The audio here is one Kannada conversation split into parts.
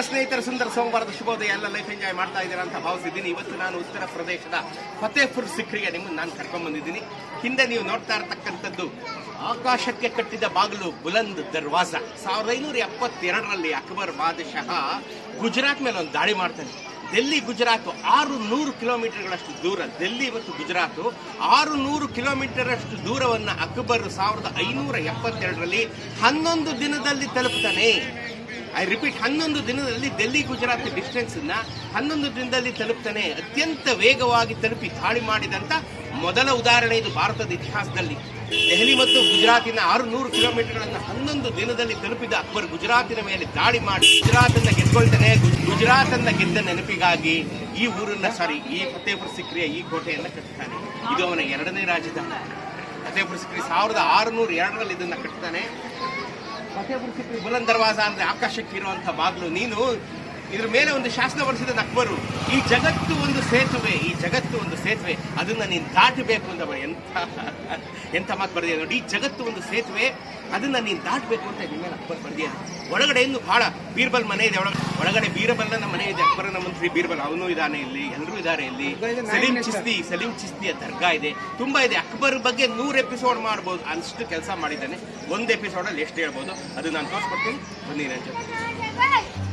ಸ್ನೇಹಿತರ ಸುಂದರ ಸೋಮವಾರದ ಶುಭೋದಯ ಎಲ್ಲ ಲೈಫ್ ಎಂಜಾಯ್ ಮಾಡ್ತಾ ಇದ್ದೀರಾ ಅಂತ ಭಾವಿಸಿದ್ದೀನಿ ಇವತ್ತು ನಾನು ಉತ್ತರ ಪ್ರದೇಶದ ಫತೇಪುರ್ ಸಿಕ್ರಿಗೆ ನಿಮ್ಮನ್ನು ನಾನು ಕರ್ಕೊಂಡ್ ಬಂದಿದ್ದೀನಿ ಹಿಂದೆ ನೀವು ನೋಡ್ತಾ ಇರತಕ್ಕಂಥದ್ದು ಆಕಾಶಕ್ಕೆ ಕಟ್ಟಿದ ಬಾಗಿಲು ಬುಲಂದ್ ದರ್ವಾಜ ಸಾವಿರದ ಐನೂರ ಎಪ್ಪತ್ತೆರಡರಲ್ಲಿ ಅಕ್ಬರ್ ಬಾದಶಾಹ ಗುಜರಾತ್ ಮೇಲೆ ಒಂದು ದಾಳಿ ಮಾಡ್ತಾನೆ ಡೆಲ್ಲಿ ಗುಜರಾತ್ ಆರು ನೂರು ಕಿಲೋಮೀಟರ್ಗಳಷ್ಟು ದೂರ ಡೆಲ್ಲಿ ಮತ್ತು ಗುಜರಾತ್ ಆರು ನೂರು ಕಿಲೋಮೀಟರ್ ಅಷ್ಟು ದೂರವನ್ನ ಅಕ್ಬರ್ ಸಾವಿರದ ಐನೂರ ಎಪ್ಪತ್ತೆರಡರಲ್ಲಿ ಹನ್ನೊಂದು ದಿನದಲ್ಲಿ ತಲುಪ್ತಾನೆ ಐ ರಿಪೀಟ್ ಹನ್ನೊಂದು ದಿನದಲ್ಲಿ ಡೆಲ್ಲಿ ಗುಜರಾತ್ ಡಿಸ್ಟೆನ್ಸ್ ನ ಹನ್ನೊಂದು ದಿನದಲ್ಲಿ ತಲುಪ್ತಾನೆ ಅತ್ಯಂತ ವೇಗವಾಗಿ ತಲುಪಿ ದಾಳಿ ಮಾಡಿದಂತ ಮೊದಲ ಉದಾಹರಣೆ ಇದು ಭಾರತದ ಇತಿಹಾಸದಲ್ಲಿ ದೆಹಲಿ ಮತ್ತು ಗುಜರಾತಿನ ಆರು ನೂರು ಕಿಲೋಮೀಟರ್ಗಳನ್ನು ಹನ್ನೊಂದು ದಿನದಲ್ಲಿ ತಲುಪಿದ ಅಕ್ಬರ್ ಗುಜರಾತಿನ ಮೇಲೆ ದಾಳಿ ಮಾಡಿ ಗುಜರಾತ್ ಅನ್ನ ಗೆದ್ಕೊಳ್ತಾನೆ ಗು- ಗುಜರಾತ್ ಅನ್ನ ಗೆದ್ದ ನೆನಪಿಗಾಗಿ ಈ ಊರನ್ನ ಸಾರಿ ಈ ಫತೇಪುರ ಸಿಕ್ರಿಯ ಈ ಕೋಟೆಯನ್ನ ಕಟ್ತಾನೆ ಇದು ಅವನ ಎರಡನೇ ರಾಜಧಾನಿ ಫತೇಪುರ ಸಿಕ್ರಿ ಸಾವಿರದ ಆರುನೂರ ಎರಡರಲ್ಲಿ ಇದನ್ನ ಕಟ್ತಾನೆ ಫತೇಪುರ ಸಿಕ್ರಿ ಬುಲಂದ್ ದರ್ವಾಜ ಅಂದ್ರೆ ಆಕಾಶಕ್ಕೆ ಇರುವಂತಹ ಬಾಗಿಲು ನೀನು ಇದ್ರ ಮೇಲೆ ಒಂದು ಶಾಸನ ಬರೆಸಿದ ಅಕ್ಬರು ಈ ಜಗತ್ತು ಒಂದು ಸೇತುವೆ ಈ ಜಗತ್ತು ಒಂದು ಸೇತುವೆ ಅದನ್ನ ನೀನು ದಾಟಬೇಕು ಅಂತ ಬರೆ- ಎಂಥ ಎಂಥ ಮಾತು ಬರೆದಿದೆ ನೋಡಿ ಈ ಜಗತ್ತು ಒಂದು ಸೇತುವೆ ಅದನ್ನ ನೀನು ದಾಟಬೇಕು ಅಂತ ಇದ್ರ ಮೇಲೆ ಅಕ್ಬರ್ ಬರೆದಿದ್ದಾನೆ ಒಳಗಡೆ ಇನ್ನು ಬಹಳ ಬೀರ್ಬಲ್ ಮನೆ ಇದೆ ಒಳಗಡೆ ಒಳಗಡೆ ಬೀರಬಲ್ನ ಮನೆ ಇದೆ ಅಕ್ಬರನ ಮಂತ್ರಿ ಬೀರ್ಬಲ್ ಅವನು ಇದ್ದಾನೆ ಇಲ್ಲಿ ಎಲ್ಲರೂ ಇದ್ದಾರೆ ಇಲ್ಲಿ ಸಲೀಂ ಚಿಸ್ತಿ ಸಲೀಂ ಚಿಸ್ತಿಯ ದರ್ಗಾ ಇದೆ ತುಂಬಾ ಇದೆ ಅಕ್ಬರ್ ಬಗ್ಗೆ ನೂರು ಎಪಿಸೋಡ್ ಮಾಡ್ಬೋದು ಅಷ್ಟು ಕೆಲಸ ಮಾಡಿದ್ದಾನೆ ಒಂದು ಎಪಿಸೋಡ್ ಅಲ್ಲಿ ಎಷ್ಟು ಹೇಳ್ಬೋದು ಅದು ನಾನು ತೋರಿಸ್ಕೊಡ್ತೀನಿ ಬನ್ನಿ ನನ್ನ ಜೊತೆ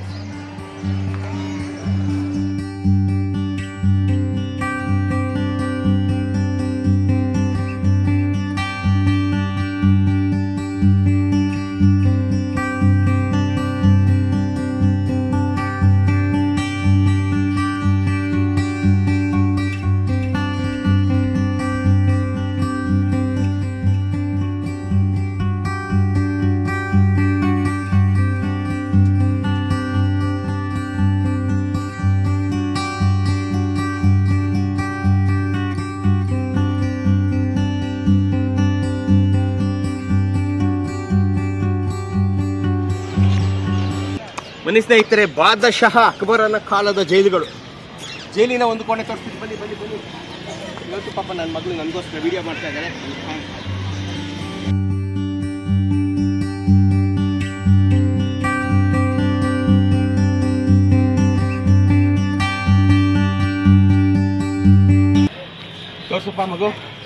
ಬನ್ನಿ ಸ್ನೇಹಿತರೆ ಬಾದಶಾಹ ಅಕ್ಬರನ ಕಾಲದ ಜೈಲುಗಳು ಜೈಲಿನ ಒಂದು ಕೋಣೆ ತೋರಿಸ್ತೀನಿ ಬನ್ನಿ ಬನ್ನಿ ಬನ್ನಿ ಇವತ್ತು ಪಾಪ ನನ್ನ ಮಗಳು ನನಗೋಸ್ಕರ ವಿಡಿಯೋ ಮಾಡ್ತಾ ಇದ್ದಾರೆ ತೋರ್ಸಪ್ಪ ಮಗು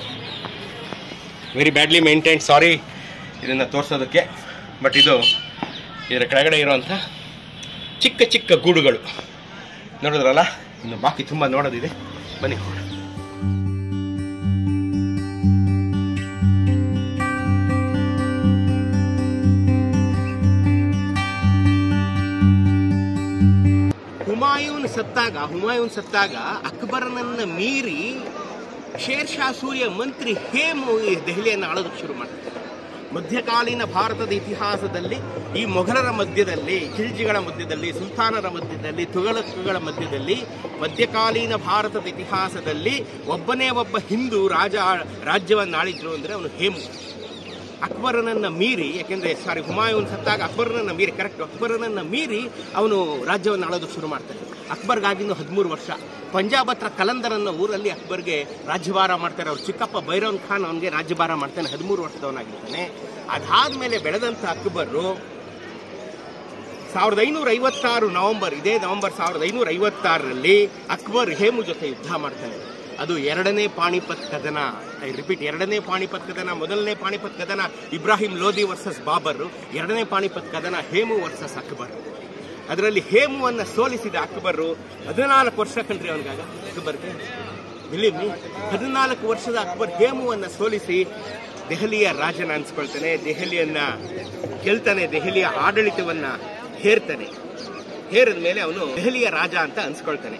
ವೆರಿ ಬ್ಯಾಡ್ಲಿ ಮೇಂಟೈನ್ ಸಾರಿ ಇದನ್ನು ತೋರಿಸೋದಕ್ಕೆ ಬಟ್ ಇದು ಇದರ ಕೆಳಗಡೆ ಇರುವಂಥ ಚಿಕ್ಕ ಚಿಕ್ಕ ಗೂಡುಗಳು ನೋಡಿದ್ರಲ್ಲ ಇನ್ನು ಬಾಕಿ ತುಂಬ ನೋಡೋದಿದೆ ಬನ್ನಿ ಹೋಗೋಣ ಹುಮಾಯೂನ್ ಸತ್ತಾಗ ಹುಮಾಯೂನ್ ಸತ್ತಾಗ ಅಕ್ಬರನನ್ನ ಮೀರಿ ಶೇರ್ ಶಾ ಸೂರ್ಯ ಮಂತ್ರಿ ಹೇಮು ಈ ದೆಹಲಿಯನ್ನು ಆಳೋದಕ್ಕೆ ಶುರು ಮಾಡ್ತಾರೆ ಮಧ್ಯಕಾಲೀನ ಭಾರತದ ಇತಿಹಾಸದಲ್ಲಿ ಈ ಮೊಘಲರ ಮಧ್ಯದಲ್ಲಿ ಖಿಲ್ಜಿಗಳ ಮಧ್ಯದಲ್ಲಿ ಸುಲ್ತಾನರ ಮಧ್ಯದಲ್ಲಿ ತುಘಲಕ್ಗಳ ಮಧ್ಯದಲ್ಲಿ ಮಧ್ಯಕಾಲೀನ ಭಾರತದ ಇತಿಹಾಸದಲ್ಲಿ ಒಬ್ಬನೇ ಒಬ್ಬ ಹಿಂದೂ ರಾಜ ರಾಜ್ಯವನ್ನು ಆಳಿದ್ರು ಅಂದರೆ ಅವನು ಹೇಮು ಅಕ್ಬರನನ್ನ ಮೀರಿ ಯಾಕೆಂದ್ರೆ ಸಾರಿ ಹುಮಾಯೂನ್ ಸತ್ತಾಗ ಅಕ್ಬರನನ್ನ ಮೀರಿ ಕರೆಕ್ಟ್ ಅಕ್ಬರನನ್ನ ಮೀರಿ ಅವನು ರಾಜ್ಯವನ್ನು ಆಳೋದಕ್ಕೆ ಶುರು ಮಾಡ್ತಾನೆ ಅಕ್ಬರ್ಗಾಗಿನ್ನು ಹದಿಮೂರು ವರ್ಷ ಪಂಜಾಬ್ ಹತ್ರ ಕಲಂದರ್ ಅನ್ನೋ ಊರಲ್ಲಿ ಅಕ್ಬರ್ಗೆ ರಾಜ್ಯಭಾರ ಮಾಡ್ತಾರೆ ಅವ್ರ ಚಿಕ್ಕಪ್ಪ ಬೈರೌನ್ ಖಾನ್ ಅವನಿಗೆ ರಾಜ್ಯಭಾರ ಮಾಡ್ತಾನೆ ಹದಿಮೂರು ವರ್ಷದವನಾಗಿರ್ತಾನೆ ಅದಾದ್ಮೇಲೆ ಬೆಳೆದಂಥ ಅಕ್ಬರು ಸಾವಿರದ ಐನೂರ ಐವತ್ತಾರು ನವೆಂಬರ್ ಇದೇ ನವೆಂಬರ್ ಸಾವಿರದ ಐನೂರ ಐವತ್ತಾರರಲ್ಲಿ ಅಕ್ಬರ್ ಹೇಮು ಜೊತೆ ಯುದ್ಧ ಮಾಡ್ತಾನೆ ಅದು ಎರಡನೇ ಪಾಣಿಪತ್ ಕದನ ಐ ರಿಪೀಟ್ ಎರಡನೇ ಪಾಣಿಪತ್ ಕದನ ಮೊದಲನೇ ಪಾಣಿಪತ್ ಕದನ ಇಬ್ರಾಹಿಂ ಲೋಧಿ ವರ್ಸಸ್ ಬಾಬರ್ ಎರಡನೇ ಪಾಣಿಪತ್ ಕದನ ಹೇಮು ವರ್ಸಸ್ ಅಕ್ಬರ್ ಅದರಲ್ಲಿ ಹೇಮುವನ್ನ ಸೋಲಿಸಿದ ಅಕ್ಬರು ಹದಿನಾಲ್ಕು ವರ್ಷ ಕಂಡ್ರಿ ಅವನಿಗಾಗ ಅಕ್ಬರ್ಗೆ ಬಿಲೀವ್ ಮೀ ಹದಿನಾಲ್ಕು ವರ್ಷದ ಅಕ್ಬರ್ ಹೇಮುವನ್ನ ಸೋಲಿಸಿ ದೆಹಲಿಯ ರಾಜನ ಅನ್ಸ್ಕೊಳ್ತಾನೆ ದೆಹಲಿಯನ್ನ ಗೆಲ್ತಾನೆ ದೆಹಲಿಯ ಆಡಳಿತವನ್ನ ಹೇರ್ತಾನೆ ಹೇರಿದ ಮೇಲೆ ಅವನು ದೆಹಲಿಯ ರಾಜ ಅಂತ ಅನ್ಸ್ಕೊಳ್ತಾನೆ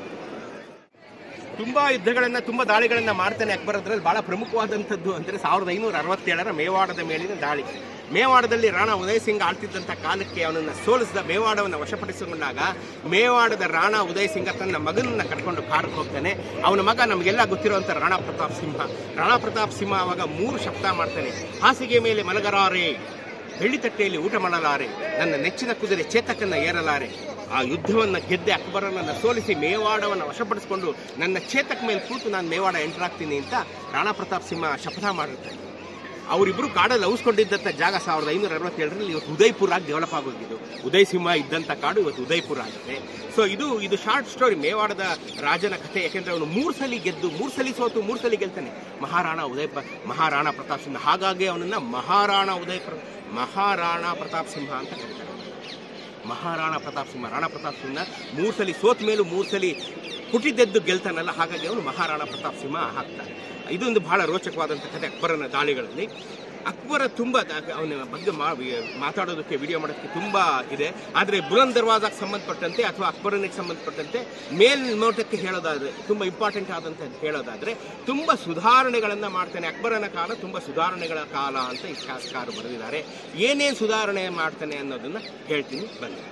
ತುಂಬಾ ಯುದ್ಧಗಳನ್ನ ತುಂಬಾ ದಾಳಿಗಳನ್ನ ಮಾಡ್ತಾನೆ ಅಕ್ಬರ್ ಅದ್ರಲ್ಲಿ ಬಹಳ ಪ್ರಮುಖವಾದಂಥದ್ದು ಅಂದ್ರೆ ಸಾವಿರದ ಐನೂರ ಅರವತ್ತೇಳರ ಮೇವಾಡದ ಮೇಲಿನ ದಾಳಿ ಮೇವಾಡದಲ್ಲಿ ರಾಣಾ ಉದಯ್ ಸಿಂಗ್ ಆಳ್ತಿದ್ದಂಥ ಕಾಲಕ್ಕೆ ಅವನನ್ನ ಸೋಲಿಸಿದ ಮೇವಾಡವನ್ನು ವಶಪಡಿಸಿಕೊಂಡಾಗ ಮೇವಾಡದ ರಾಣಾ ಉದಯ್ ಸಿಂಗ ತನ್ನ ಮಗನನ್ನ ಕಟ್ಕೊಂಡು ಕಾರಕ್ಕೆ ಹೋಗ್ತಾನೆ ಅವನ ಮಗ ನಮಗೆಲ್ಲ ಗೊತ್ತಿರುವಂತ ರಾಣಾ ಪ್ರತಾಪ್ ಸಿಂಹ ರಾಣಾ ಪ್ರತಾಪ್ ಸಿಂಹ ಅವಾಗ ಮೂರು ಶಬ್ದ ಮಾಡ್ತಾನೆ ಹಾಸಿಗೆ ಮೇಲೆ ಮಲಗರಾರೆ ಬೆಳ್ಳಿ ತಟ್ಟೆಯಲ್ಲಿ ಊಟ ಮಾಡಲಾರೆ ನನ್ನ ನೆಚ್ಚಿನ ಕುದುರೆ ಚೇತಕನ್ನ ಏರಲಾರೆ ಆ ಯುದ್ಧವನ್ನ ಗೆದ್ದೆ ಅಕ್ಬರನನ್ನ ಸೋಲಿಸಿ ಮೇವಾಡವನ್ನು ವಶಪಡಿಸಿಕೊಂಡು ನನ್ನ ಚೇತಕ್ ಮೇಲೆ ಕೂತು ನಾನು ಮೇವಾಡ ಎಂಟರ್ ಆಗ್ತೀನಿ ಅಂತ ರಾಣಾ ಪ್ರತಾಪ್ ಸಿಂಹ ಶಪಥ ಮಾಡಿರ್ತಾನೆ ಅವರಿಬ್ರು ಕಾಡಲ್ಲಿ ಔಸ್ಕೊಂಡಿದ್ದಂಥ ಜಾಗ ಸಾವಿರದ ಐನೂರ ಅರವತ್ತೇಳರಲ್ಲಿ ಇವತ್ತು ಉದಯ್ಪುರ ಆಗಿ ಡೆವಲಪ್ ಆಗೋಗಿದ್ದು ಉದಯ್ ಸಿಂಹ ಇದ್ದಂಥ ಕಾಡು ಇವತ್ತು ಉದಯ್ಪುರ ಆಗಿದೆ ಸೊ ಇದು ಇದು ಶಾರ್ಟ್ ಸ್ಟೋರಿ ಮೇವಾಡದ ರಾಜನ ಕಥೆ ಯಾಕೆಂದ್ರೆ ಅವನು ಮೂರು ಸಲ ಗೆದ್ದು ಮೂರು ಸಲ ಸೋತು ಮೂರು ಸಲ ಗೆಲ್ತಾನೆ ಮಹಾರಾಣ ಉದಯ ಪ- ಮಹಾರಾಣ ಪ್ರತಾಪ್ ಸಿಂಹ ಹಾಗಾಗಿ ಅವನನ್ನ ಮಹಾರಾಣ ಉದಯ ಪ್ರ ಮಹಾರಾಣ ಪ್ರತಾಪ್ ಸಿಂಹ ಅಂತ ಕರೀತಾರೆ ಮಹಾರಾಣ ಪ್ರತಾಪ್ ಸಿಂಹ ರಾಣಾ ಪ್ರತಾಪ್ ಸಿಂಹ ಮೂರು ಸಲ ಸೋತ ಮೇಲೂ ಮೂರು ಸಲ ಹುಟ್ಟಿದ್ದೆದ್ದು ಗೆಲ್ತಾನಲ್ಲ ಹಾಗಾಗಿ ಅವನು ಮಹಾರಾಣ ಪ್ರತಾಪ್ ಸಿಂಹ ಹಾಕ್ತಾನೆ ಇದೊಂದು ಬಹಳ ರೋಚಕವಾದಂಥ ಕಥೆ ಅಕ್ಬರನ ದಾಳಿಗಳಲ್ಲಿ ಅಕ್ಬರ ತುಂಬ ಅವನ ಬಗ್ಗೆ ಮಾ- ಮಾತಾಡೋದಕ್ಕೆ ವಿಡಿಯೋ ಮಾಡೋದಕ್ಕೆ ತುಂಬ ಇದೆ ಆದರೆ ಬುಲಂದ್ ದರ್ವಾಜಕ್ಕೆ ಸಂಬಂಧಪಟ್ಟಂತೆ ಅಥವಾ ಅಕ್ಬರನಿಗೆ ಸಂಬಂಧಪಟ್ಟಂತೆ ಮೇಲ್ನೋಟಕ್ಕೆ ಹೇಳೋದಾದ್ರೆ ತುಂಬ ಇಂಪಾರ್ಟೆಂಟ್ ಆದಂತ ಹೇಳೋದಾದ್ರೆ ತುಂಬ ಸುಧಾರಣೆಗಳನ್ನು ಮಾಡ್ತಾನೆ ಅಕ್ಬರನ ಕಾಲ ತುಂಬ ಸುಧಾರಣೆಗಳ ಕಾಲ ಅಂತ ಇತಿಹಾಸಕಾರರು ಬರೆದಿದ್ದಾರೆ ಏನೇನು ಸುಧಾರಣೆ ಮಾಡ್ತಾನೆ ಅನ್ನೋದನ್ನ ಹೇಳ್ತೀನಿ ಬನ್ನಿ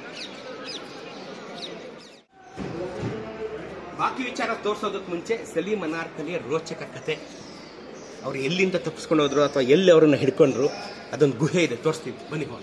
ಬಾಕಿ ವಿಚಾರ ತೋರಿಸೋದಕ್ಕೆ ಮುಂಚೆ ಸಲೀಂ ಅನಾರ್ಕಲಿಯ ರೋಚಕ ಕತೆ ಅವ್ರು ಎಲ್ಲಿಂದ ತಪ್ಪಿಸ್ಕೊಂಡು ಹೋದ್ರು ಅಥವಾ ಎಲ್ಲಿ ಅವರನ್ನ ಹಿಡ್ಕೊಂಡ್ರು ಅದೊಂದು ಗುಹೆ ಇದೆ ತೋರಿಸ್ತೀನಿ ಬನ್ನಿ ಹೋಗೋಣ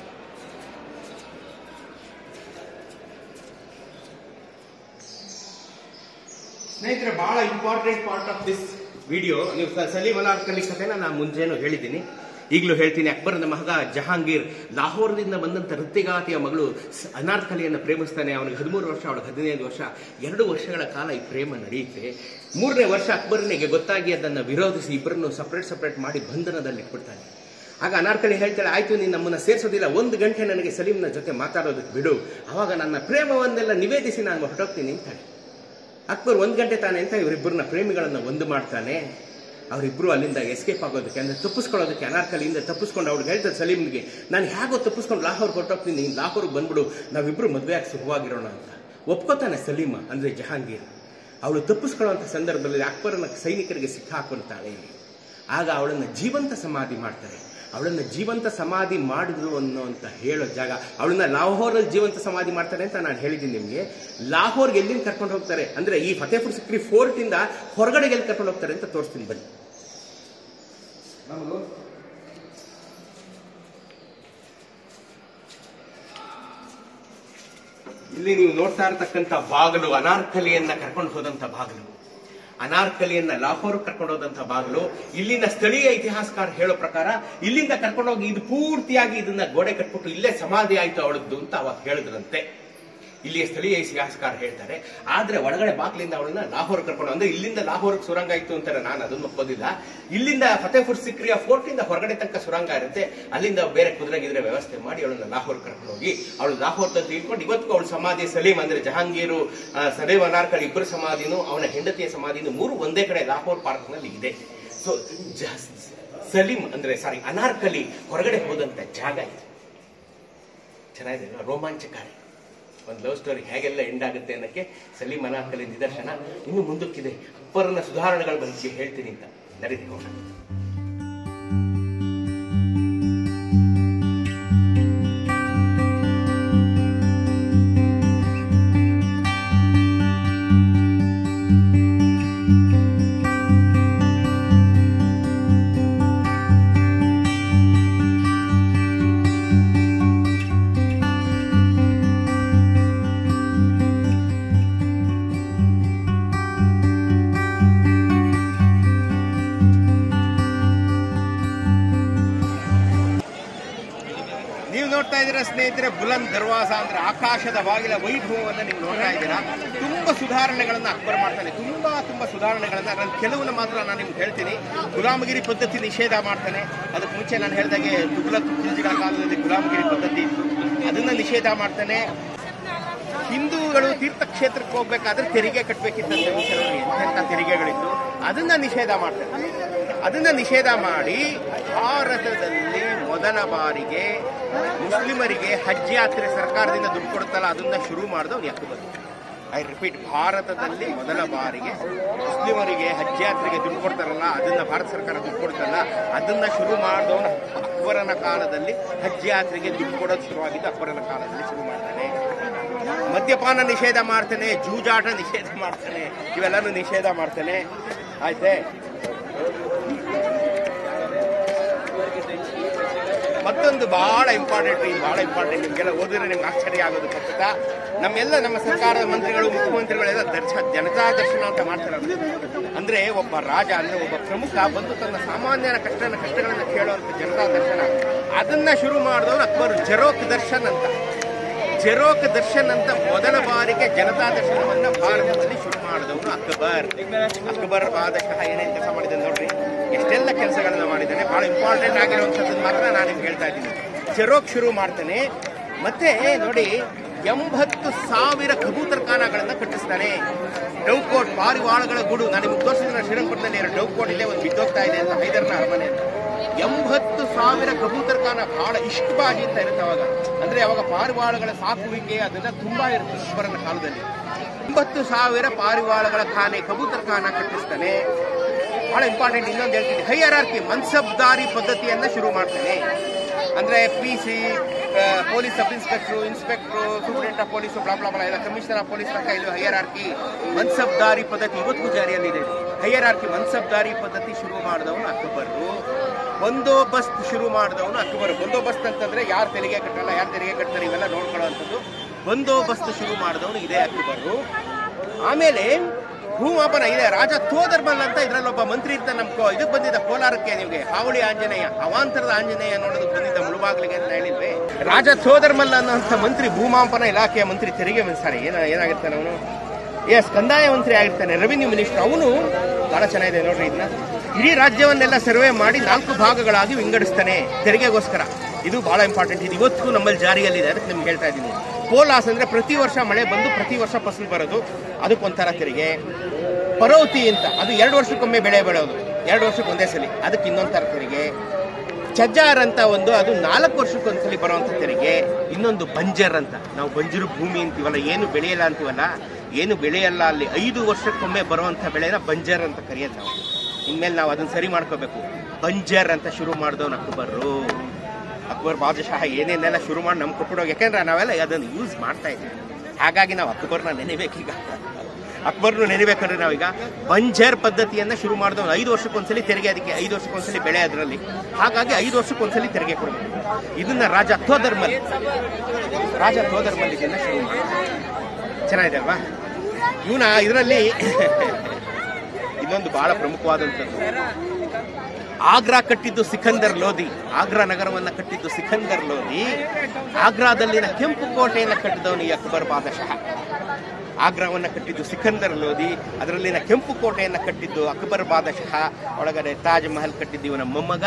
ಸ್ನೇಹಿತರೆ ಬಹಳ important part of this video ನೀವು ಸ- ಸಲೀಂ ಅನಾರ್ಕಲಿ ಕಥೆನ ನಾನು ಮುಂಚೆನೂ ಹೇಳಿದ್ದೀನಿ ಈಗಲೂ ಹೇಳ್ತೀನಿ ಅಕ್ಬರನ ಮಗ ಜಹಾಂಗೀರ್ ಲಾಹೋರ್ನಿಂದ ಬಂದಂತ ವೃತ್ತಿಗಾತಿಯ ಮಗಳು ಸ- ಅನಾರ್ಕಲಿಯನ್ನು ಪ್ರೇಮಿಸ್ತಾನೆ ಅವನಿಗೆ ಹದಿಮೂರು ವರ್ಷ ಅವಳಿಗೆ ಹದಿನೈದು ವರ್ಷ ಎರಡು ವರ್ಷಗಳ ಕಾಲ ಈ ಪ್ರೇಮ ನಡೆಯುತ್ತೆ ಮೂರನೇ ವರ್ಷ ಅಕ್ಬರನಿಗೆ ಗೊತ್ತಾಗಿ ಅದನ್ನು ವಿರೋಧಿಸಿ ಇಬ್ಬರನ್ನು ಸಪರೇಟ್ ಸಪರೇಟ್ ಮಾಡಿ ಬಂಧನದಲ್ಲಿ ಇಟ್ಬಿಡ್ತಾನೆ ಆಗ ಅನಾರ್ಕಲಿ ಹೇಳ್ತಾಳೆ ಆಯ್ತು ನೀನು ನಮ್ಮನ್ನ ಸೇರಿಸೋದಿಲ್ಲ ಒಂದು ಗಂಟೆ ನನಗೆ ಸಲೀಮ್ನ ಜೊತೆ ಮಾತಾಡೋದಕ್ಕೆ ಬಿಡು ಅವಾಗ ನನ್ನ ಪ್ರೇಮವನ್ನೆಲ್ಲ ನಿವೇದಿಸಿ ನಾನು ಹೊರಟೋಗ್ತೀನಿ ಅಂತಾಳೆ ಅಕ್ಬರ್ ಒಂದ್ ಗಂಟೆ ತಾನೆ ಅಂತ ಇವರಿಬ್ಬರನ್ನ ಪ್ರೇಮಿಗಳನ್ನ ಒಂದು ಮಾಡ್ತಾನೆ ಅವರಿಬ್ರು ಅಲ್ಲಿಂದ ಎಸ್ಕೇಪ್ ಆಗೋದಕ್ಕೆ ಅಂದ್ರೆ ತಪ್ಪಿಸ್ಕೊಳ್ಳೋದಕ್ಕೆ ಅನಾರ್ಕಲಿಯಿಂದ ತಪ್ಪಿಸ್ಕೊಂಡು ಅವ್ಳಿಗೆ ಹೇಳ್ತಾರೆ ಸಲೀಮ್ಗೆ ನಾನು ಹೇಗೋ ತಪ್ಪಿಸ್ಕೊಂಡು ಲಾಹೋರ್ ಹೊರಟೋಗ್ತೀನಿ ನೀನು ಲಾಹೋರ್ಗೆ ಬಂದ್ಬಿಡು ನಾವಿಬ್ರು ಮದುವೆ ಆಗಿ ಸುಖವಾಗಿರೋಣ ಅಂತ ಒಪ್ಕೋತಾನೆ ಸಲೀಮ ಅಂದ್ರೆ ಜಹಾಂಗೀರ್ ಅವಳು ತಪ್ಪಿಸ್ಕೊಳ್ಳುವಂಥ ಸಂದರ್ಭದಲ್ಲಿ ಅಕ್ಬರನ ಸೈನಿಕರಿಗೆ ಸಿಕ್ಕಾಕೊಂತಾಳೆ ಆಗ ಅವಳನ್ನ ಜೀವಂತ ಸಮಾಧಿ ಮಾಡ್ತಾರೆ ಅವಳನ್ನ ಜೀವಂತ ಸಮಾಧಿ ಮಾಡಿದ್ರು ಅನ್ನೋ ಅಂತ ಹೇಳೋ ಜಾಗ ಅವಳನ್ನ ಲಾಹೋರಲ್ಲಿ ಜೀವಂತ ಸಮಾಧಿ ಮಾಡ್ತಾರೆ ಅಂತ ನಾನು ಹೇಳಿದ್ದೀನಿ ನಿಮಗೆ ಲಾಹೋರ್ಗೆ ಎಲ್ಲಿಂದ ಕರ್ಕೊಂಡು ಹೋಗ್ತಾರೆ ಅಂದ್ರೆ ಈ ಫತೇಪುರ್ ಸಿಕ್ರಿ ಫೋರ್ಟ್ ಇಂದ ಹೊರಗಡೆಗೆ ಎಲ್ಲಿ ಕರ್ಕೊಂಡು ಹೋಗ್ತಾರೆ ಅಂತ ತೋರಿಸ್ತೀನಿ ಬನ್ನಿ ಇಲ್ಲಿ ನೀವು ನೋಡ್ತಾ ಇರತಕ್ಕಂತ ಬಾಗಿಲು ಅನಾರ್ಕಲಿಯನ್ನ ಕರ್ಕೊಂಡು ಹೋದಂತ ಬಾಗಿಲು ಅನಾರ್ಕಲಿಯನ್ನ ಲಾಹೋರ್ ಕರ್ಕೊಂಡು ಹೋದಂತ ಬಾಗಿಲು ಇಲ್ಲಿನ ಸ್ಥಳೀಯ ಇತಿಹಾಸಕಾರ ಹೇಳೋ ಪ್ರಕಾರ ಇಲ್ಲಿಂದ ಕರ್ಕೊಂಡೋಗಿ ಇದು ಪೂರ್ತಿಯಾಗಿ ಇದನ್ನ ಗೋಡೆ ಕಟ್ಬಿಟ್ಟು ಇಲ್ಲೇ ಸಮಾಧಿ ಆಯ್ತು ಅವಳದ್ದು ಅಂತ ಅವಾಗ ಹೇಳಿದ್ರಂತೆ ಇಲ್ಲಿಯ ಸ್ಥಳೀಯ ಇತಿಹಾಸಕಾರ ಹೇಳ್ತಾರೆ ಆದ್ರೆ ಒಳಗಡೆ ಬಾಗ್ಲಿಂದ ಅವಳನ್ನ ಲಾಹೋರ್ ಕರ್ಕೊಂಡು ಅಂದ್ರೆ ಇಲ್ಲಿಂದ ಲಾಹೋರ್ಗೆ ಸುರಂಗ ಇತ್ತು ಅಂತಾರೆ ನಾನು ಅದನ್ನು ಒಪ್ಪೋದಿಲ್ಲ ಇಲ್ಲಿಂದ ಫತೇಪುರ್ ಸಿಕ್ರಿಯ ಫೋರ್ಟ್ ಇಂದ ಹೊರಗಡೆ ತನಕ ಸುರಂಗ ಇರುತ್ತೆ ಅಲ್ಲಿಂದ ಬೇರೆ ಕುದುರೆ ಗಿದ್ರೆ ವ್ಯವಸ್ಥೆ ಮಾಡಿ ಅವಳನ್ನ ಲಾಹೋರ್ ಕರ್ಕೊಂಡು ಹೋಗಿ ಅವಳು ಲಾಹೋರ್ ತಂದು ಇಟ್ಕೊಂಡು ಇವತ್ತು ಅವಳ ಸಮಾಧಿ ಸಲೀಂ ಅಂದ್ರೆ ಜಹಾಂಗೀರು ಆ, ಸಲೀಂ ಅನಾರ್ಕಲ್ ಇಬ್ಬರ ಸಮಾಧಿನೂ ಅವನ ಹೆಂಡತಿಯ ಸಮಾಧಿನೂ ಮೂರು ಒಂದೇ ಕಡೆ ಲಾಹೋರ್ ಪಾರ್ಕ್ ನಲ್ಲಿ ಇದೆ ಸೊ ಸಲೀಂ ಅಂದ್ರೆ ಸಾರಿ ಅನಾರ್ಕಲಿ ಹೊರಗಡೆ ಹೋದಂತ ಜಾಗ ಇದು ಚೆನ್ನಾಗಿದೆ ಅಲ್ವಾ? ರೋಮಾಂಚಕಾರಿ ಒಂದು ಲವ್ ಸ್ಟೋರಿ ಹೇಗೆಲ್ಲ ಎಂಡ್ ಆಗುತ್ತೆ ಅನ್ನಕ್ಕೆ ಸಲೀಂ ಅನಾರ್ಕಲಿ ನಿದರ್ಶನ ಇನ್ನು ಮುಂದಕ್ಕಿದೆ ಅಪ್ಪರನ್ನ ಸುಧಾರಣೆಗಳ ಬಗ್ಗೆ ಹೇಳ್ತೀನಿ ಅಂತ ನಡೀತಿ ಹೋಗೋಣ ನೀವು ನೋಡ್ತಾ ಇದ್ದೀರಾ ಸ್ನೇಹಿತರೆ ಬುಲಂದ್ ದರ್ವಾಜ ಅಂದ್ರೆ ಆಕಾಶದ ಬಾಗಿಲ ವೈಭವವನ್ನು ನೀವು ನೋಡ್ತಾ ಇದ್ದೀರಾ ತುಂಬಾ ಸುಧಾರಣೆಗಳನ್ನ ಅಕ್ಬರ್ ಮಾಡ್ತಾನೆ ತುಂಬಾ ತುಂಬಾ ಸುಧಾರಣೆಗಳನ್ನ ನಾನು ಕೆಲವನ್ನ ಮಾತ್ರ ನಾನು ನಿಮ್ಗೆ ಹೇಳ್ತೀನಿ ಗುಲಾಮಗಿರಿ ಪದ್ಧತಿ ನಿಷೇಧ ಮಾಡ್ತಾನೆ ಅದಕ್ಕೆ ಮುಂಚೆ ನಾನು ಹೇಳಿದಾಗೆ ತುಘಲಕ್ ಖಿಲ್ಜಿಗಳ ಕಾಲದಲ್ಲಿ ಗುಲಾಮಗಿರಿ ಪದ್ಧತಿ ಇತ್ತು ಅದನ್ನ ನಿಷೇಧ ಮಾಡ್ತಾನೆ ಹಿಂದೂಗಳು ತೀರ್ಥಕ್ಷೇತ್ರಕ್ಕೆ ಹೋಗ್ಬೇಕಾದ್ರೆ ತೆರಿಗೆ ಕಟ್ಟಬೇಕಿತ್ತಂತೆ ಕೆಲವರು ಎಂತೆಂಥ ತೆರಿಗೆಗಳಿತ್ತು ಅದನ್ನ ನಿಷೇಧ ಮಾಡ್ತಾರೆ ಅದನ್ನ ನಿಷೇಧ ಮಾಡಿ ಭಾರತದಲ್ಲಿ ಮೊದಲ ಬಾರಿಗೆ ಮುಸ್ಲಿಮರಿಗೆ ಹಜ್ ಯಾತ್ರೆ ಸರ್ಕಾರದಿಂದ ದುಡ್ಡು ಕೊಡುತ್ತಲ್ಲ ಅದನ್ನ ಶುರು ಮಾಡಿದವ್ರು ಅಕ್ಬರ್ ಐ ರಿಪೀಟ್ ಭಾರತದಲ್ಲಿ ಮೊದಲ ಬಾರಿಗೆ ಮುಸ್ಲಿಮರಿಗೆ ಹಜ್ ಯಾತ್ರೆಗೆ ದುಡ್ಡು ಕೊಡ್ತಾರಲ್ಲ ಅದನ್ನ ಭಾರತ ಸರ್ಕಾರ ದುಡ್ಡು ಕೊಡ್ತಲ್ಲ ಅದನ್ನ ಶುರು ಮಾಡಿದವನು ಅಕ್ಬರನ ಕಾಲದಲ್ಲಿ ಹಜ್ ಯಾತ್ರೆಗೆ ದುಡ್ಡು ಕೊಡೋದು ಶುರುವಾಗಿದ್ದು ಅಕ್ಬರನ ಕಾಲದಲ್ಲಿ ಶುರು ಮಾಡ್ತಾನೆ ಮದ್ಯಪಾನ ನಿಷೇಧ ಮಾಡ್ತಾನೆ ಜೂಜಾಟ ನಿಷೇಧ ಮಾಡ್ತಾನೆ ಇವೆಲ್ಲನೂ ನಿಷೇಧ ಮಾಡ್ತಾನೆ ಆಯ್ತೆ ಮತ್ತೊಂದು ಬಹಳ ಇಂಪಾರ್ಟೆಂಟ್ ಇದು ಬಹಳ ಇಂಪಾರ್ಟೆಂಟ್ ನಿಮ್ಗೆಲ್ಲ ಓದಿದ್ರೆ ನಿಮ್ಗೆ ಆಶ್ಚರ್ಯ ಆಗೋದು ಖಚಿತ ನಮ್ಮೆಲ್ಲ ನಮ್ಮ ಸರ್ಕಾರದ ಮಂತ್ರಿಗಳು ಮುಖ್ಯಮಂತ್ರಿಗಳೆಲ್ಲ ದರ್ಶ ಜನತಾ ದರ್ಶನ ಅಂತ ಮಾಡ್ತಾರೆ ಅಂದ್ರೆ ಒಬ್ಬ ರಾಜ ಅಂದ್ರೆ ಒಬ್ಬ ಪ್ರಮುಖ ಬಂದು ತನ್ನ ಸಾಮಾನ್ಯರ ಕಷ್ಟನ ಕಷ್ಟಗಳನ್ನ ಕೇಳುವಂತ ಜನತಾ ದರ್ಶನ ಅದನ್ನ ಶುರು ಮಾಡಿದವರು ಅಕ್ಬರ್ ಜರೋಕ್ ದರ್ಶನ್ ಅಂತ ಜೆರೋಕ್ ದರ್ಶನ್ ಅಂತ ಮೊದಲ ಬಾರಿಗೆ ಜನತಾ ದರ್ಶನವನ್ನ ಭಾರತದಲ್ಲಿ ಶುರು ಮಾಡಿದವನು ಅಕ್ಬರ್ ಅಕ್ಬರ್ ಬಾದಶಾಹ ಏನೇನು ಕೆಲಸ ಮಾಡಿದ್ದಾನೆ ನೋಡ್ರಿ ಎಷ್ಟೆಲ್ಲ ಕೆಲಸಗಳನ್ನ ಮಾಡಿದ್ದಾನೆ ಬಹಳ ಇಂಪಾರ್ಟೆಂಟ್ ಆಗಿರುವಂಥದ್ದು ಮಾತ್ರ ನಾನು ನಿಮ್ಗೆ ಹೇಳ್ತಾ ಇದ್ದೀನಿ ಜೆರೋಕ್ ಶುರು ಮಾಡ್ತಾನೆ ಮತ್ತೆ ನೋಡಿ ಎಂಬತ್ತು ಸಾವಿರ ಕಬೂತರ್ ಖಾನಗಳನ್ನ ಕಟ್ಟಿಸ್ತಾನೆ ಡೌಕೋಟ್ ಪಾರಿವಾಳಗಳ ಗೂಡು ನಾನು ನಿಮ್ಗೆ ತೋರಿಸಿದ್ರೆ ಶ್ರೀರಂಗಪಟ್ಟಣದಲ್ಲಿ ಎರಡು ಡೌಕೋಟ್ ಇದೆ ಒಂದು ಬಿದ್ದೋಗ್ತಾ ಇದೆ ಅಂತ ಹೈದರ್ನ ಅರಮನೆ ಅಂತ ಎಂಬತ್ತು ಸಾವಿರ ಕಬೂತರ್ ಖಾನ ಬಹಳ ಇಷ್ಟಬಾಜಿ ಅಂತ ಇರುತ್ತೆ ಅವಾಗ ಅಂದ್ರೆ ಅವಾಗ ಪಾರಿವಾಳಗಳ ಸಾಕುವಿಕೆ ಅದೆಲ್ಲ ತುಂಬಾ ಇರುತ್ತೆ ಅಕ್ಬರನ ಕಾಲದಲ್ಲಿ ಎಂಬತ್ತು ಸಾವಿರ ಪಾರಿವಾಳಗಳ ಖಾನೆ ಕಬೂತರ್ ಖಾನ ಕಟ್ಟಿಸ್ತಾನೆ ಬಹಳ ಇಂಪಾರ್ಟೆಂಟ್ ಇನ್ನೊಂದು ಹೇಳ್ತೀನಿ ಹೈಯರಾರ್ಕಿ ಮನ್ಸಬ್ದಾರಿ ಪದ್ಧತಿಯನ್ನ ಶುರು ಮಾಡ್ತಾನೆ ಅಂದ್ರೆ P C police sub inspector inspector superintendent of police blah blah blah ಎಲ್ಲ ಕಮಿಷನರ್ ಆಫ್ ಪೊಲೀಸ್ ತನಕ ಇದು ಹೈಯರಾರ್ಕಿ ಮನ್ಸಬ್ದಾರಿ ಪದ್ಧತಿ ಇವತ್ತಿಗೂ ಜಾರಿಯಲ್ಲಿದೆ ಹೈಯರಾರ್ಕಿ ಮನ್ಸಬ್ದಾರಿ ಪದ್ಧತಿ ಶುರು ಮಾಡಿದವನು ಅಕ್ಬರು ಬಂದೋಬಸ್ತ್ ಶುರು ಮಾಡಿದವನು ಅಕ್ಬರ್ ಬಂದೋಬಸ್ತ್ ಅಂತಂದ್ರೆ ಯಾರು ತೆರಿಗೆ ಕಟ್ಟಲ್ಲ ಯಾರು ತೆರಿಗೆ ಕಟ್ತಾರೆ ಇವೆಲ್ಲ ನೋಡ್ಕೊಳ್ಳುವಂಥದ್ದು ಬಂದೋಬಸ್ತ್ ಶುರು ಮಾಡಿದವನು ಇದೇ ಅಕ್ಬರು ಆಮೇಲೆ ಭೂಮಾಪನ ಇದೆ ರಾಜ ತೋದರ್ಮಲ್ ಅಂತ ಇದ್ರಲ್ಲಿ ಒಬ್ಬ ಮಂತ್ರಿ ಇರ್ತಾನೆ ನಮ್ ಕೋ- ಇದಕ್ಕೆ ಬಂದಿದ್ದ ಕೋಲಾರಕ್ಕೆ ನಿಮಗೆ ಹಾವಳಿ ಆಂಜನೇಯ ಅವಾಂತರದ ಆಂಜನೇಯ ನೋಡೋದಕ್ಕೆ ಬಂದಿದ್ದ ಮುಳುಬಾಗ್ಲಿಗೆ ಅಂತ ಹೇಳಿಲ್ವೇ ರಾಜ ತೋದರ್ಮಲ್ ಅನ್ನೋಂಥ ಮಂತ್ರಿ ಭೂಮಾಪನ ಇಲಾಖೆಯ ಮಂತ್ರಿ ತೆರಿಗೆ ಸಾರಿ ಏನ ಏನಾಗಿರ್ತಾನೆ ಅವನು ಎಸ್ ಕಂದಾಯ ಮಂತ್ರಿ ಆಗಿರ್ತಾನೆ ರೆವಿನ್ಯೂ ಮಿನಿಸ್ಟರ್ ಅವನು ಬಹಳ ಚೆನ್ನಾಗಿದೆ ನೋಡ್ರಿ ಇದನ್ನ ಇಡೀ ರಾಜ್ಯವನ್ನೆಲ್ಲ ಸರ್ವೆ ಮಾಡಿ ನಾಲ್ಕು ಭಾಗಗಳಾಗಿ ವಿಂಗಡಿಸ್ತಾನೆ ತೆರಿಗೆಗೋಸ್ಕರ ಇದು ಬಹಳ ಇಂಪಾರ್ಟೆಂಟ್ ಇದು ಇವತ್ತಿಗೂ ನಮ್ಮಲ್ಲಿ ಜಾರಿಯಲ್ಲಿದೆ ಅದಕ್ಕೆ ನಿಮ್ಗೆ ಹೇಳ್ತಾ ಇದ್ದೀನಿ ಪೋಲಾಸ್ ಅಂದ್ರೆ ಪ್ರತಿ ವರ್ಷ ಮಳೆ ಬಂದು ಪ್ರತಿ ವರ್ಷ ಫಸಲು ಬರೋದು ಅದಕ್ಕೊಂಥರ ತೆರಿಗೆ ಪರೌತಿ ಅಂತ ಅದು ಎರಡು ವರ್ಷಕ್ಕೊಮ್ಮೆ ಬೆಳೆ ಬೆಳೆಯೋದು ಎರಡು ವರ್ಷಕ್ಕೆ ಒಂದೇ ಸಲ ಅದಕ್ಕೆ ಇನ್ನೊಂದು ಥರ ತೆರಿಗೆ ಚಜ್ಜಾರ್ ಅಂತ ಒಂದು ಅದು ನಾಲ್ಕು ವರ್ಷಕ್ಕೊಂದ್ಸಲಿ ಬರುವಂತ ತೆರಿಗೆ ಇನ್ನೊಂದು ಬಂಜರ್ ಅಂತ ನಾವು ಬಂಜರು ಭೂಮಿ ಅಂತೀವಲ್ಲ ಏನು ಬೆಳೆಯಲ್ಲ ಅಂತೀವಲ್ಲ ಏನು ಬೆಳೆಯಲ್ಲ ಅಲ್ಲಿ ಐದು ವರ್ಷಕ್ಕೊಮ್ಮೆ ಬರುವಂತ ಬೆಳೆನ ಬಂಜರ್ ಅಂತ ಕರೆಯೋದು ನಾವು ಇನ್ಮೇಲೆ ನಾವು ಅದನ್ನ ಸರಿ ಮಾಡ್ಕೋಬೇಕು ಬಂಜರ್ ಅಂತ ಶುರು ಮಾಡಿದವನು ಅಕ್ಬರು ಅಕ್ಬರ್ ಬಾದಶಾಹ ಏನೇನೆಲ್ಲ ಶುರು ಮಾಡಿ ನಮ್ಗೆ ಕೊಟ್ಬಿಡೋದು ಯಾಕೆಂದ್ರೆ ನಾವೆಲ್ಲ ಅದನ್ನು ಯೂಸ್ ಮಾಡ್ತಾ ಇದ್ದೀವಿ ಹಾಗಾಗಿ ನಾವು ಅಕ್ಬರ್ನ ನೆನೆಬೇಕೀಗ ಅಕ್ಬರ್ನು ನೆನೆಬೇಕಂದ್ರೆ ನಾವೀಗ ಬಂಜರ್ ಪದ್ಧತಿಯನ್ನ ಶುರು ಮಾಡಿದವನು ಐದು ವರ್ಷಕ್ಕೊಂದ್ಸಲಿ ತೆರಿಗೆ ಅದಕ್ಕೆ ಐದು ವರ್ಷಕ್ಕೊಂದ್ಸಲಿ ಬೆಳೆ ಅದರಲ್ಲಿ ಹಾಗಾಗಿ ಐದು ವರ್ಷಕ್ಕೊಂದ್ಸಲಿ ತೆರಿಗೆ ಕೊಡಬೇಕು ಇದನ್ನ ರಾಜ ಥೋದರ್ಮಲ್ ರಾಜ ಥೋದರ್ಮಲ್ ಇದನ್ನ ಶುರು ಮಾಡಿ ಚೆನ್ನಾಗಿದೆ ಅಲ್ವಾ ಇವನ ಇದರಲ್ಲಿ ಇನ್ನೊಂದು ಬಹಳ ಪ್ರಮುಖವಾದಂಥದ್ದು ಆಗ್ರಾ ಕಟ್ಟಿದ್ದು ಸಿಕಂದರ್ ಲೋಧಿ ಆಗ್ರಾ ನಗರವನ್ನ ಕಟ್ಟಿದ್ದು ಸಿಕಂದರ್ ಲೋಧಿ ಆಗ್ರಾದಲ್ಲಿನ ಕೆಂಪು ಕೋಟೆಯನ್ನು ಕಟ್ಟಿದವನು ಈ ಅಕ್ಬರ್ ಬಾದಶಾಹ ಆಗ್ರಾವನ್ನ ಕಟ್ಟಿದ್ದು ಸಿಕಂದರ್ ಲೋಧಿ ಅದರಲ್ಲಿನ ಕೆಂಪು ಕೋಟೆಯನ್ನು ಕಟ್ಟಿದ್ದು ಅಕ್ಬರ್ ಬಾದಶಾಹ ಒಳಗಡೆ ತಾಜ್ ಮಹಲ್ ಕಟ್ಟಿದ್ದು ಇವನ ಮೊಮ್ಮಗ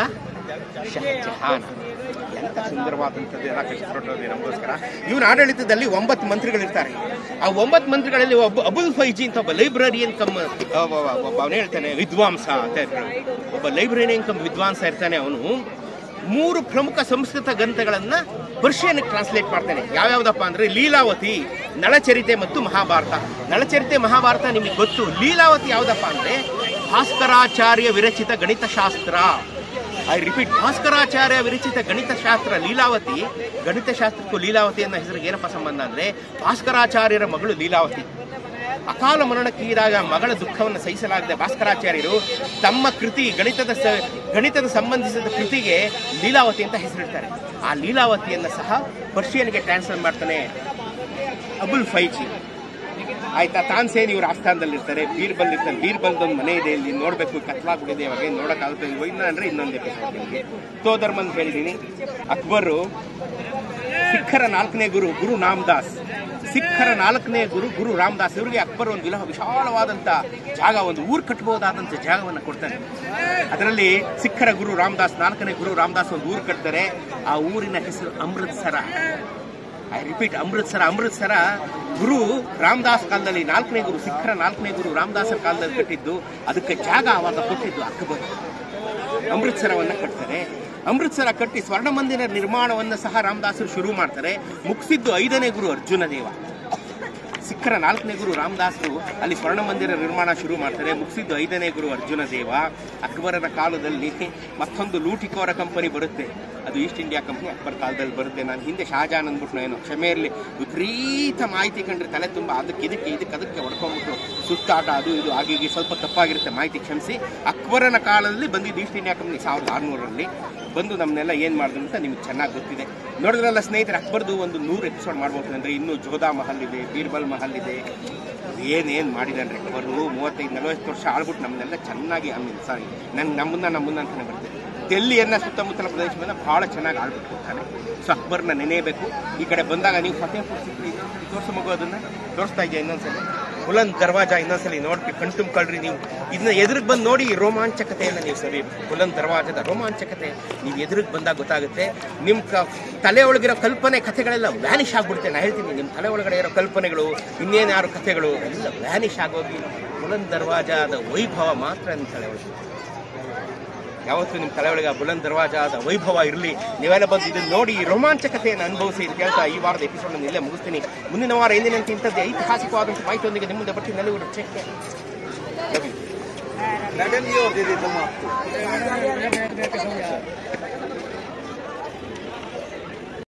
ಶಹಜಹಾನ್ ಎಂತ ಸುಂದರವಾದಂಥದ್ದು ಎಲ್ಲ ಕಟ್ಟಿಕೊಟ್ಟೋದು ನಮಗೋಸ್ಕರ ಇವನ ಆಡಳಿತದಲ್ಲಿ ಒಂಬತ್ತು ಮಂತ್ರಿಗಳಿರ್ತಾರೆ ಆ ಒಂಬತ್ತು ಮಂತ್ರಿಗಳಲ್ಲಿ ಒಬ್ಬ ಅಬುಲ್ ಫೈಜಿ ಅಂತ ಒಬ್ಬ ಲೈಬ್ರರಿಯನ್ ಕಮ್ ಒಬ್ಬ ಅವನು ಹೇಳ್ತಾನೆ ವಿದ್ವಾಂಸ ಅಂತ ಹೇಳ್ತಾನೆ ಒಬ್ಬ ಲೈಬ್ರರಿಯನ್ ಕಮ್ ವಿದ್ವಾಂಸ ಇರ್ತಾನೆ ಅವನು ಮೂರು ಪ್ರಮುಖ ಸಂಸ್ಕೃತ ಗ್ರಂಥಗಳನ್ನ ಪರ್ಷಿಯನ್ ಟ್ರಾನ್ಸ್ಲೇಟ್ ಮಾಡ್ತಾನೆ ಯಾವ್ಯಾವ್ದಪ್ಪ ಅಂದ್ರೆ ಲೀಲಾವತಿ ನಳಚರಿತೆ ಮತ್ತು ಮಹಾಭಾರತ ನಳಚರಿತೆ ಮಹಾಭಾರತ ನಿಮಗೆ ಗೊತ್ತು ಲೀಲಾವತಿ ಯಾವ್ದಪ್ಪ ಅಂದ್ರೆ ಭಾಸ್ಕರಾಚಾರ್ಯ ವಿರಚಿತ ಗಣಿತಶಾಸ್ತ್ರ ಐ ರಿಪೀಟ್ ಭಾಸ್ಕರಾಚಾರ್ಯ ವಿರಚಿತ ಗಣಿತಶಾಸ್ತ್ರ ಲೀಲಾವತಿ ಗಣಿತಶಾಸ್ತ್ರಕ್ಕೂ ಲೀಲಾವತಿ ಅನ್ನೋ ಹೆಸರಿಗೆ ಏನಪ್ಪ ಸಂಬಂಧ ಅಂದ್ರೆ ಭಾಸ್ಕರಾಚಾರ್ಯರ ಮಗಳು ಲೀಲಾವತಿ ಅಕಾಲ ಮರಣಕ್ಕೀಡಾಗ ಮಗಳ ದುಃಖವನ್ನು ಸಹಿಸಲಾಗದೆ ಭಾಸ್ಕರಾಚಾರ್ಯರು ತಮ್ಮ ಕೃತಿ ಗಣಿತದ ಸ ಗಣಿತದ ಸಂಬಂಧಿಸಿದ ಕೃತಿಗೆ ಲೀಲಾವತಿ ಅಂತ ಹೆಸರಿಡ್ತಾರೆ ಆ ಲೀಲಾವತಿಯನ್ನ ಸಹ ಪರ್ಷಿಯನ್ಗೆ ಟ್ರಾನ್ಸ್ಫರ್ ಮಾಡ್ತಾನೆ ಅಬುಲ್ ಫೈಜಿ ಆಯ್ತಾ ತಾನ್ಸೇನ್ ಇವ್ರ ಆಸ್ಥಾನದಲ್ಲಿ ಇರ್ತಾರೆ ಬೀರ್ಬಲ್ ಇರ್ತಾರೆ ಬೀರ್ಬಲ್ ಒಂದು ಮನೆ ಇದೆ ಇಲ್ಲಿ ನೋಡ್ಬೇಕು ಕತ್ಲಾಗ್ಬಿಟ್ಟಿದೆ ಇವಾಗ ಏನ್ ನೋಡಕ್ಕಾಗುತ್ತೆ ಇಲ್ವೋ ಇಲ್ಲ ಅಂದ್ರೆ ಇನ್ನೊಂದು ಎಪಿಸೋಡ್ ನಿಮಗೆ ತೋಧರ್ಮ ಅಂತ ಹೇಳಿದೀನಿ ಅಕ್ಬರು ಸಿಖ್ಖರ ನಾಲ್ಕನೇ ಗುರು ಗುರು ರಾಮದಾಸ್ ಸಿಖ್ಖರ ನಾಲ್ಕನೇ ಗುರು ಗುರು ರಾಮದಾಸ್ ಇವರಿಗೆ ಅಕ್ಬರ್ ಒಂದು ವಿಲ ವಿಶಾಲವಾದಂತ ಜಾಗ ಒಂದು ಊರು ಕಟ್ಟಬಹುದಾದಂತ ಜಾಗವನ್ನು ಕೊಡ್ತಾನೆ ಅದರಲ್ಲಿ ಸಿಖ್ಖರ ಗುರು ರಾಮದಾಸ್ ನಾಲ್ಕನೇ ಗುರು ರಾಮದಾಸ್ ಒಂದು ಊರು ಕಟ್ತಾರೆ ಆ ಊರಿನ ಹೆಸರು ಅಮೃತ್ಸರ ಐ ರಿಪೀಟ್ ಅಮೃತ್ಸರ ಅಮೃತ್ಸರ ಗುರು ರಾಮದಾಸ್ ಕಾಲದಲ್ಲಿ ನಾಲ್ಕನೇ ಗುರು ಸಿಖ್ಖರ ನಾಲ್ಕನೇ ಗುರು ರಾಮದಾಸರ ಕಾಲದಲ್ಲಿ ಕಟ್ಟಿದ್ದು ಅದಕ್ಕೆ ಜಾಗ ಅವಾಗ ಕೊಟ್ಟಿದ್ದು ಅಕ್ಬರ್ ಅಮೃತ್ಸರವನ್ನ ಕಟ್ತಾರೆ ಅಮೃತ್ಸರ ಕಟ್ಟಿ ಸ್ವರ್ಣ ಮಂದಿರ ನಿರ್ಮಾಣವನ್ನು ಸಹ ರಾಮದಾಸರು ಶುರು ಮಾಡ್ತಾರೆ ಮುಗಿಸಿದ್ದು ಐದನೇ ಗುರು ಅರ್ಜುನ ದೇವ ಸಿಖ್ಖರ ನಾಲ್ಕನೇ ಗುರು ರಾಮದಾಸರು ಅಲ್ಲಿ ಸ್ವರ್ಣ ಮಂದಿರ ನಿರ್ಮಾಣ ಶುರು ಮಾಡ್ತಾರೆ ಮುಗಿಸಿದ್ದು ಐದನೇ ಗುರು ಅರ್ಜುನ ದೇವ ಅಕ್ಬರನ ಕಾಲದಲ್ಲಿ ಮತ್ತೊಂದು ಲೂಟಿಕೋರ ಕಂಪನಿ ಬರುತ್ತೆ ಅದು ಈಸ್ಟ್ ಇಂಡಿಯಾ ಕಂಪ್ನಿ ಅಕ್ಬರ್ ಕಾಲದಲ್ಲಿ ಬರುತ್ತೆ ನಾನು ಹಿಂದೆ ಶಹಜಾನ್ ಅಂದ್ಬಿಟ್ಟು ಏನೋ ಕ್ಷಮೆ ಇರಲಿ ವಿಪರೀತ ಮಾಹಿತಿ ಕಂಡ್ರೆ ತಲೆ ತುಂಬ ಅದಕ್ಕೆ ಇದಕ್ಕೆ ಇದಕ್ಕೆ ಅದಕ್ಕೆ ಹೊಡ್ಕೊಂಡ್ಬಿಟ್ಟು ಸುತ್ತಾಟ ಅದು ಇದು ಆಗಿ ಹೀಗೆ ಸ್ವಲ್ಪ ತಪ್ಪಾಗಿರುತ್ತೆ ಮಾಹಿತಿ ಕ್ಷಮಿಸಿ ಅಕ್ಬರನ ಕಾಲದಲ್ಲಿ ಬಂದಿದ್ದು ಈಸ್ಟ್ ಇಂಡಿಯಾ ಕಂಪ್ನಿ ಸಾವಿರದ ಆರುನೂರರಲ್ಲಿ ಬಂದು ನಮ್ಮನ್ನೆಲ್ಲ ಏನು ಮಾಡಿದ್ರು ಅಂತ ನಿಮ್ಗೆ ಚೆನ್ನಾಗಿ ಗೊತ್ತಿದೆ ನೋಡಿದ್ರಲ್ಲ ಸ್ನೇಹಿತರೆ ಅಕ್ಬರ್ದು ಒಂದು ನೂರು ಎಪಿಸೋಡ್ ಮಾಡ್ಬೋದು ಅಂದರೆ ಇನ್ನೂ ಜೋಧಾ ಮಹಲ್ ಇದೆ ಬೀರ್ಬಲ್ ಮಹಲ್ ಇದೆ ಏನೇನು ಮಾಡಿದಾನ್ರಿ ಅಕ್ಬರು ಮೂವತ್ತೈದು ನಲವತ್ತು ವರ್ಷ ಆಳ್ಬಿಟ್ಟು ನಮ್ಮನ್ನೆಲ್ಲ ಚೆನ್ನಾಗಿ ಐ ಮೀನ್ ಸಾರಿ ನನ್ಗೆ ನಮ್ಮನ್ನ ನಮ್ಮನ್ನ ಅಂತಾನೆ ಬರ್ತದೆ ಡೆಲ್ಲಿಯನ್ನ ಸುತ್ತಮುತ್ತಲ ಪ್ರದೇಶವನ್ನ ಬಹಳ ಚೆನ್ನಾಗಿ ಆಳ್ಬಿಟ್ಟು ಹೋಗ್ತಾನೆ ಸೊ ಅಕ್ಬರ್ನ ನೆನೆಯಬೇಕು ಈ ಕಡೆ ಬಂದಾಗ ನೀವು ಫತೇಪುರ್ ಸಿಕ್ರಿ ತೋರಿಸ ಮಗು ಅದನ್ನ ತೋರಿಸ್ತಾ ಇದೆಯಾ ಇನ್ನೊಂದ್ಸಲ ಬುಲಂದ್ ದರ್ವಾಜ ಇನ್ನೊಂದ್ಸಲಿ ನೋಡಿ ಕಣ್ತುಂಬ್ಕೊಳ್ರಿ ನೀವು ಇದನ್ನ ಎದುರಿಗೆ ಬಂದು ನೋಡಿ ಈ ರೋಮಾಂಚಕತೆಯನ್ನು ನೀವು ಸರಿ ಬುಲಂದ್ ದರ್ವಾಜದ ರೋಮಾಂಚಕತೆ ನೀವು ಎದುರಿಗೆ ಬಂದಾಗ ಗೊತ್ತಾಗುತ್ತೆ ನಿಮ್ಮ ಕ ತಲೆ ಒಳಗಿರೋ ಕಲ್ಪನೆ ಕಥೆಗಳೆಲ್ಲ ವ್ಯಾನಿಷ್ ಆಗ್ಬಿಡುತ್ತೆ ನಾನು ಹೇಳ್ತೀನಿ ನಿಮ್ಮ ತಲೆ ಒಳಗಡೆ ಇರೋ ಕಲ್ಪನೆಗಳು ಇನ್ನೇನು ಯಾರು ಕಥೆಗಳು ಎಲ್ಲ ವ್ಯಾನಿಷ್ ಆಗೋಗಿ ಬುಲಂದ್ ದರ್ವಾಜದ ವೈಭವ ಮಾತ್ರ ನಿಮ್ಮ ತಲೆ ಒಳಗೆ ಯಾವತ್ತೂ ನಿಮ್ಮ ತಲೆ ಒಳಗೆ ಆ ಬುಲಂದ್ ದರ್ವಾಜಾದ ವೈಭವ ಇರಲಿ ನೀವೆಲ್ಲ ಬಂದು ಇದನ್ನ ನೋಡಿ ಈ ರೋಮಾಂಚಕತೆಯನ್ನು ಅನುಭವಿಸಿ ಅಂತ ಹೇಳ್ತಾ ಈ ವಾರದ ಎಪಿಸೋಡ್ ಇಲ್ಲೇ ಮುಗಿಸ್ತೀನಿ ಮುಂದಿನ ವಾರ ಎಂದಿನಂತೆ ಇಂಥದ್ದು ಐತಿಹಾಸಿಕವಾದಂಥ ಮಾಹಿತಿಯೊಂದಿಗೆ ನಿಮ್ಮಿಂದ ಬರ್ತೀನಿ ನನಗೂ ಚೆಕ್ मैडम ये और दे देता हूँ आपको